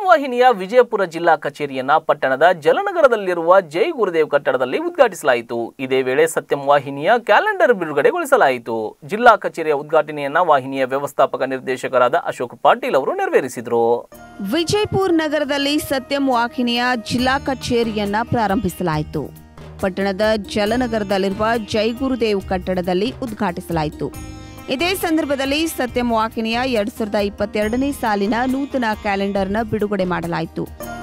ವಾಹಿನಿಯ ವಿಜಯಪುರ ಜಿಲ್ಲಾ ಕಚೇರಿಯನ್ನ ಪಟ್ಟಣದ ಜಲನಗರದಲ್ಲಿರುವ ಜೈ ಗುರುದೇವ್ ಕಟ್ಟಡದಲ್ಲಿ ಉದ್ಘಾಟಿಸಲಾಯಿತು ಇದೇ ವೇಳೆ ಸತ್ಯಂ ವಾಹಿನಿಯ ಕ್ಯಾಲೆಂಡರ್ ಬಿಡುಗಡೆಗೊಳಿಸಲಾಯಿತು ಜಿಲ್ಲಾ ಕಚೇರಿಯ ಉದ್ಘಾಟನೆಯನ್ನ ವಾಹಿನಿಯ ವ್ಯವಸ್ಥಾಪಕ ನಿರ್ದೇಶಕರಾದ ಅಶೋಕ್ ಪಾಟೀಲ್ ಅವರು ನೆರವೇರಿಸಿದರು ವಿಜಯಪುರ ನಗರದಲ್ಲಿ ಸತ್ಯಂ ವಾಹಿನಿಯ ಜಿಲ್ಲಾ ಕಚೇರಿಯನ್ನ ಪ್ರಾರಂಭಿಸಲಾಯಿತು ಪಟ್ಟಣದ ಜಲನಗರದಲ್ಲಿರುವ ಜೈ ಗುರುದೇವ್ ಕಟ್ಟಡದಲ್ಲಿ ಉದ್ಘಾಟಿಸಲಾಯಿತು ಇದೇ ಸಂದರ್ಭದಲ್ಲಿ ಸತ್ಯಂ ವಾಹಿನಿಯ ಎರಡ್ ಸಾವಿರದ ಇಪ್ಪತ್ತೆರಡನೇ ಸಾಲಿನ ನೂತನ ಕ್ಯಾಲೆಂಡರ್ನ ಬಿಡುಗಡೆ ಮಾಡಲಾಯಿತು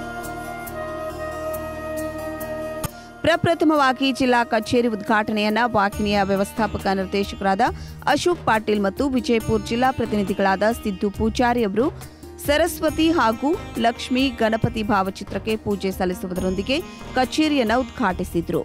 ಪ್ರಪ್ರಥಮವಾಗಿ ಜಿಲ್ಲಾ ಕಚೇರಿ ಉದ್ಘಾಟನೆಯನ್ನ ವಾಹಿನಿಯ ವ್ಯವಸ್ಥಾಪಕ ನಿರ್ದೇಶಕರಾದ ಅಶೋಕ್ ಪಾಟೀಲ್ ಮತ್ತು ವಿಜಯಪುರ ಜಿಲ್ಲಾ ಪ್ರತಿನಿಧಿಗಳಾದ ಸಿದ್ದು ಪೂಜಾರಿ ಅವರು ಸರಸ್ವತಿ ಹಾಗೂ ಲಕ್ಷ್ಮಿ ಗಣಪತಿ ಭಾವಚಿತ್ರಕ್ಕೆ ಪೂಜೆ ಸಲ್ಲಿಸುವುದರೊಂದಿಗೆ ಕಚೇರಿಯನ್ನ ಉದ್ಘಾಟಿಸಿದ್ರು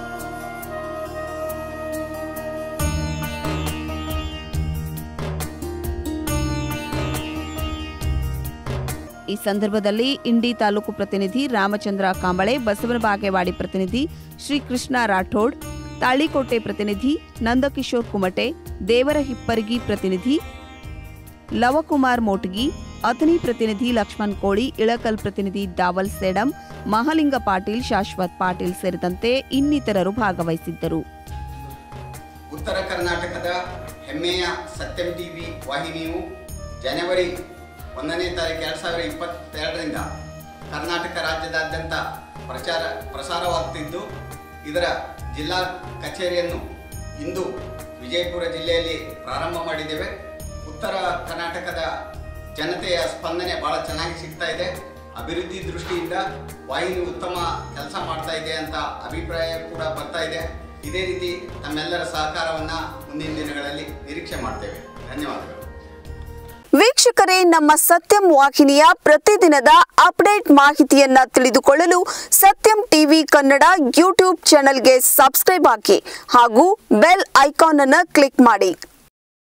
ಈ ಸಂದರ್ಭದಲ್ಲಿ ಇಂಡಿ ತಾಲೂಕು ಪ್ರತಿನಿಧಿ ರಾಮಚಂದ್ರ ಕಾಂಬಳೆ ಬಸವನ ಬಾಗೇವಾಡಿ ಪ್ರತಿನಿಧಿ ಶ್ರೀಕೃಷ್ಣ ರಾಠೋಡ್ ತಾಳಿಕೋಟೆ ಪ್ರತಿನಿಧಿ ನಂದಕಿಶೋರ್ ಕುಮಟೆ ದೇವರ ಹಿಪ್ಪರಗಿ ಪ್ರತಿನಿಧಿ ಲವಕುಮಾರ್ ಮೋಟಗಿ ಅತನಿ ಪ್ರತಿನಿಧಿ ಲಕ್ಷ್ಮಣ್ ಕೋಳಿ ಇಳಕಲ್ ಪ್ರತಿನಿಧಿ ದಾವಲ್ ಸೇಡಂ ಮಹಾಲಿಂಗ ಪಾಟೀಲ್ ಶಾಶ್ವತ್ ಪಾಟೀಲ್ ಸೇರಿದಂತೆ ಇನ್ನಿತರರು ಭಾಗವಹಿಸಿದ್ದರು ಉತ್ತರ ಕರ್ನಾಟಕದ ಹೆಮ್ಮೆಯ ಸತ್ಯಂ ಟಿವಿ ವಾಹಿನಿಯು ಜನವರಿ ಒಂದನೇ ತಾರೀಕು ಎರಡು ಸಾವಿರ ಇಪ್ಪತ್ತೆರಡರಿಂದ ಕರ್ನಾಟಕ ರಾಜ್ಯದಾದ್ಯಂತ ಪ್ರಚಾರ ಪ್ರಸಾರವಾಗ್ತಿದ್ದು ಇದರ ಜಿಲ್ಲಾ ಕಚೇರಿಯನ್ನು ಇಂದು ವಿಜಯಪುರ ಜಿಲ್ಲೆಯಲ್ಲಿ ಪ್ರಾರಂಭ ಮಾಡಿದ್ದೇವೆ ಉತ್ತರ ಕರ್ನಾಟಕದ ಜನತೆಯ ಸ್ಪಂದನೆ ಭಾಳ ಚೆನ್ನಾಗಿ ಸಿಗ್ತಾ ಇದೆ ಅಭಿವೃದ್ಧಿ ದೃಷ್ಟಿಯಿಂದ ವಾಹಿನಿ ಉತ್ತಮ ಕೆಲಸ ಮಾಡ್ತಾ ಇದೆ ಅಂತ ಅಭಿಪ್ರಾಯ ಕೂಡ ಬರ್ತಾ ಇದೆ ಇದೇ ರೀತಿ ನಮ್ಮೆಲ್ಲರ ಸಹಕಾರವನ್ನು ಮುಂದಿನ ದಿನಗಳಲ್ಲಿ ನಿರೀಕ್ಷೆ ಮಾಡ್ತೇವೆ ಧನ್ಯವಾದಗಳು ವೀಕ್ಷಕರೇ ನಮ್ಮ ಸತ್ಯಂ ವಾಹಿನಿಯ ಪ್ರತಿದಿನದ ಅಪ್ಡೇಟ್ ಮಾಹಿತಿಯನ್ನ ತಿಳಿದುಕೊಳ್ಳಲು ಸತ್ಯಂ ಟಿವಿ ಕನ್ನಡ ಯೂಟ್ಯೂಬ್ ಚಾನೆಲ್ಗೆ ಸಬ್ಸ್ಕ್ರೈಬ್ ಹಾಕಿ ಹಾಗೂ ಬೆಲ್ ಐಕಾನ್ ಅನ್ನು ಕ್ಲಿಕ್ ಮಾಡಿ